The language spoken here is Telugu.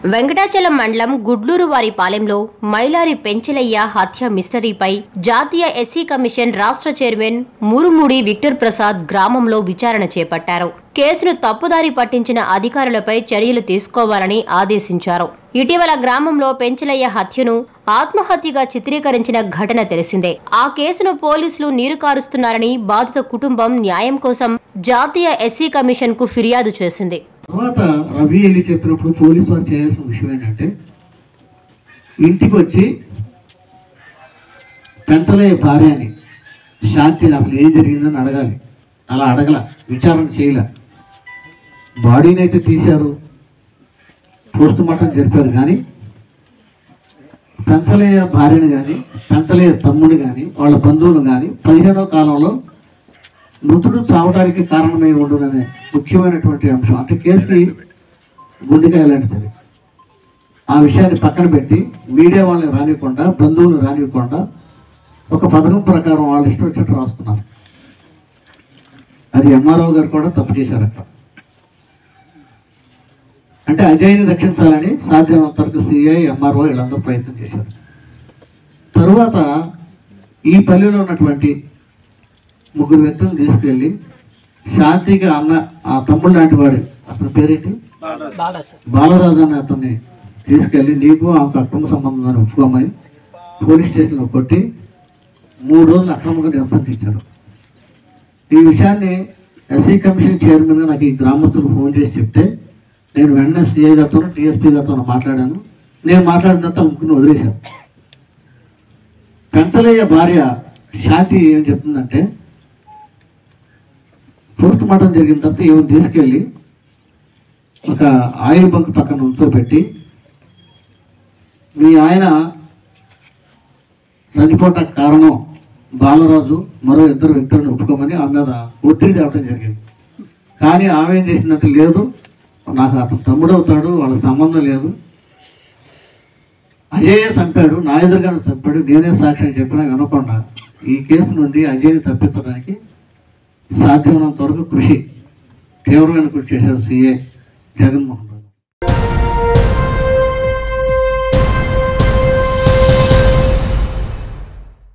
వెంకటాచలం మండలం గుడ్లూరు వారి పాలెంలో మైలారి పెంచలయ్య హత్య మిస్టరీపై జాతీయ ఎస్సీ కమిషన్ రాష్ట్ర చైర్మన్ మురుమూడి విక్టర్ ప్రసాద్ గ్రామంలో విచారణ చేపట్టారు కేసును తప్పుదారి పట్టించిన అధికారులపై చర్యలు తీసుకోవాలని ఆదేశించారు ఇటీవల గ్రామంలో పెంచలయ్య హత్యను ఆత్మహత్యగా చిత్రీకరించిన ఘటన తెలిసిందే ఆ కేసును పోలీసులు నీరు కారుస్తున్నారని బాధిత కుటుంబం న్యాయం కోసం జాతీయ ఎస్సీ కమిషన్ కు ఫిర్యాదు చేసింది తర్వాత రవి వెళ్ళి చెప్పినప్పుడు పోలీసు వారు చేయాల్సిన విషయం ఏంటంటే ఇంటికి వచ్చి పెంచలయ్య భార్యని శాంతిని అసలు ఏం జరిగిందని అడగాలి అలా అడగల విచారణ చేయలే బాడీని అయితే తీశారు పోస్ట్ మార్టం జరిపారు కానీ పెంచలయ్య భార్యను కానీ పెంచలయ్య తమ్ముడు కానీ వాళ్ళ బంధువులు కానీ పదిహేనో కాలంలో మృతుడు చావడానికి కారణమై ఉండుననే ముఖ్యమైనటువంటి అంశం అంటే కేసుకి గుండెకాయ లాంటిది ఆ విషయాన్ని పక్కన పెట్టి మీడియా వాళ్ళని రానివ్వకుండా బంధువులు రానివ్వకుండా ఒక పథకం ప్రకారం వాళ్ళు ఇష్టం వచ్చినట్టు రాసుకున్నారు అది ఎంఆర్ఓ గారు కూడా తప్పు చేశారట అంటే అజయ్ని రక్షించాలని సాధ్యమైనంత వరకు సిఐ ఎంఆర్ఓ వీళ్ళందరూ ప్రయత్నం చేశారు తరువాత ఈ పల్లెలో ఉన్నటువంటి ముగ్గురు వ్యక్తులను తీసుకెళ్ళి శాంతిగా అన్న ఆ తమ్ముడు లాంటి వాడు అతని పేరేంటి బాలరాజు అనే అతన్ని తీసుకెళ్ళి నీకు ఆమెకు అక్రమ సంబంధం అని ఒప్పుకోమని పోలీస్ స్టేషన్లో కొట్టి మూడు రోజులు అక్రమంగా నిర్బంధించారు ఈ విషయాన్ని ఎస్సీ కమిషన్ చైర్మన్గా నాకు ఈ గ్రామస్తులు ఫోన్ చేసి చెప్తే నేను వెంటనే సిఐ గారితో టీఎస్పీ గారితో మాట్లాడాను నేను మాట్లాడిన తర్వాత ముగ్గురిని వదిలేశాను పెంచలయ్య భార్య శాంతి ఏం చెప్తుందంటే పోస్ట్ మార్టం జరిగిన తర్వాత ఏమో తీసుకెళ్ళి ఒక ఆయిల్ బంక్ పక్కన ఉంచోబెట్టి మీ ఆయన చనిపోవటానికి కారణం బాలరాజు మరో ఇద్దరు వ్యక్తులను ఒప్పుకోమని ఆమె మీద ఒత్తిడి తేవటం జరిగింది కానీ ఆమె ఏం చేసినట్టు లేదు నాకు అతను తమ్ముడు అవుతాడు వాళ్ళకి సంబంధం లేదు అజయ్ చంపాడు నా ఎదురుగానే చంపాడు నేనే సాక్ష్యం చెప్పినా వినకుండా ఈ కేసు నుండి అజయ్ని తప్పించడానికి సాధ్యమైనంత వరకు కృషి తీవ్రమైన కృషి చేశారు సీఏ జగన్మోహన్ రెడ్డి